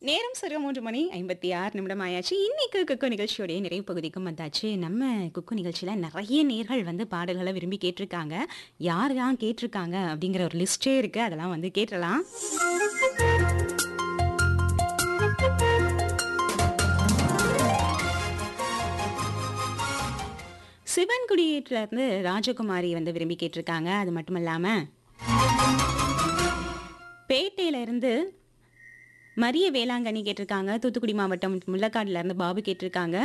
நேரம் சரியா மூன்று மணி ஐம்பத்தி ஆறு நிமிடம் ஆயாச்சு இன்னைக்கு குக்கு நிகழ்ச்சியோடைய நிறைவு பகுதிக்கும் வந்தாச்சு நம்ம குக்கு நிகழ்ச்சியில் நிறைய நேர்கள் வந்து பாடல்களை விரும்பி கேட்டிருக்காங்க யார் யார் கேட்டிருக்காங்க அப்படிங்கிற ஒரு லிஸ்டே இருக்கு அதெல்லாம் வந்து கேட்டலாம் சிவன் குடியேற்றுல இருந்து ராஜகுமாரி வந்து விரும்பி கேட்டிருக்காங்க அது மட்டும் இல்லாம பேட்டையில இருந்து மரிய வேளாங்கண்ணி கேட்டிருக்காங்க தூத்துக்குடி மாவட்டம் முள்ளக்காடுல இருந்து பாபு கேட்டிருக்காங்க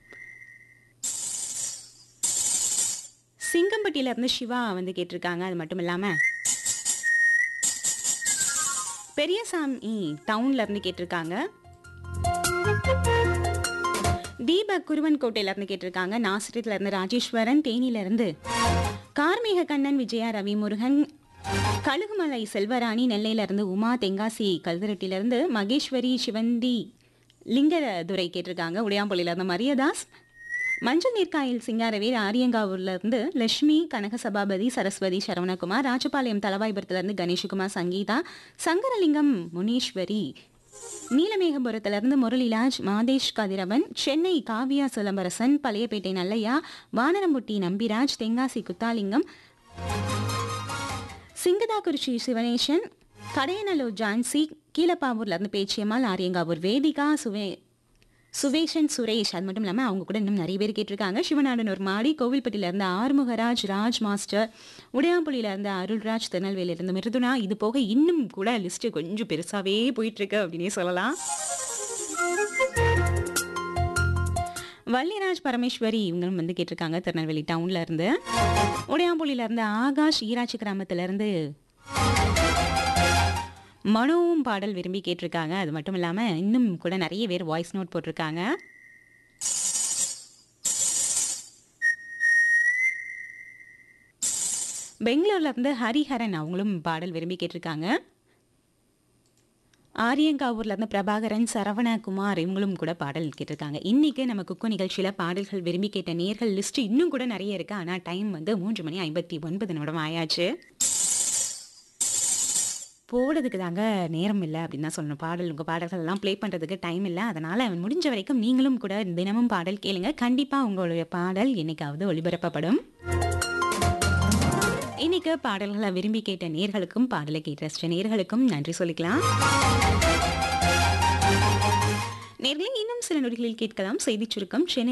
சிங்கம்பட்டியில இருந்து சிவா வந்து கேட்டிருக்காங்க அது மட்டும் இல்லாம பெரியசாமி டவுன்ல இருந்து கேட்டிருக்காங்க தீபக் குருவன் கோட்டையில இருந்து கேட்டிருக்காங்க நாசிரியத்துல இருந்து ராஜேஸ்வரன் தேனியில இருந்து கார்மேக கண்ணன் விஜயா ரவி முருகன் கழுகுமலை செல்வராணி நெல்லையில இருந்து உமா தென்காசி கல்தரட்டில இருந்து மகேஸ்வரி சிவந்தி லிங்கதுரை கேட்டிருக்காங்க உடையாம்பள்ளியில இருந்து மரியதாஸ் மஞ்சள் நீர்க்காயில் சிங்காரவேல் ஆரியங்காவூர்ல இருந்து லட்சுமி கனக சபாபதி சரஸ்வதி சரவணகுமார் ராஜபாளையம் தலவாய்புரத்துல இருந்து கணேஷ்குமார் சங்கீதா சங்கரலிங்கம் முனீஸ்வரி நீலமேகபுரத்துல இருந்து முரளிலாஜ் மாதேஷ் கதிரவன் சென்னை காவியா சிலம்பரசன் பழையப்பேட்டை நல்லையா வானரம்புட்டி நம்பிராஜ் தென்காசி குத்தாலிங்கம் சிங்கதாக்குறிச்சி சிவனேசன் கடையநல்லூர் ஜான்சி கீழப்பாவூர்ல இருந்து பேச்சியம்மாள் ஆரியங்காவூர் வேதிகா சுவே சுவேஷன் சுரேஷ் அது மட்டும் இல்லாமல் அவங்க கூட இன்னும் நிறைய பேர் கேட்டிருக்காங்க சிவநாடனூர் மாடி கோவில்பட்டியில இருந்து ஆறுமுகராஜ் ராஜ் மாஸ்டர் உடையாம்புலியில இருந்து அருள்ராஜ் திருநெல்வேலியில இருந்து மிருதுனா இது போக இன்னும் கூட லிஸ்ட் கொஞ்சம் பெருசாவே போயிட்டு இருக்கு அப்படின்னே சொல்லலாம் வள்ளிராஜ் பரமேஸ்வரி இவங்களும் வந்து கேட்டிருக்காங்க திருநெல்வேலி டவுன்ல இருந்து உடையாம்புலியில இருந்து ஆகாஷ் ஈராட்சி கிராமத்துல இருந்து மனுவும் பாடல் விரும்பி கேட்டிருக்காங்க அது மட்டும் இல்லாம இன்னும் கூட நிறைய பேர் வாய்ஸ் நோட் போட்டிருக்காங்க பெங்களூர்ல இருந்து ஹரிஹரன் அவங்களும் பாடல் விரும்பி கேட்டிருக்காங்க ஆரியங்காவூர்ல இருந்து பிரபாகரன் சரவணகுமார் இவங்களும் கூட பாடல் கேட்டிருக்காங்க இன்னைக்கு நம்ம குக்கு நிகழ்ச்சியில பாடல்கள் விரும்பி கேட்ட நேர்கள் லிஸ்ட் இன்னும் கூட நிறைய இருக்கு ஆனா டைம் வந்து மூன்று மணி ஐம்பத்தி ஒன்பது நிமிடம் ஆயாச்சு போடுறதுக்கு தாங்க நேரம் இல்லை அப்படின்னு தான் சொல்லணும் பாடல் உங்கள் பாடல்கள் எல்லாம் ப்ளே பண்ணுறதுக்கு டைம் இல்லை அதனால் முடிஞ்ச வரைக்கும் நீங்களும் கூட தினமும் பாடல் கேளுங்க கண்டிப்பாக உங்களுடைய பாடல் என்னைக்காவது ஒளிபரப்பப்படும் இன்னைக்கு பாடல்களை விரும்பி கேட்ட நேர்களுக்கும் பாடலை கேட்ட ரசிச்ச நேர்களுக்கும் நன்றி சொல்லிக்கலாம் நேர்களே இன்னும் சில நொடிகளில் கேட்கலாம் செய்திச் சுருக்கம் சென்னை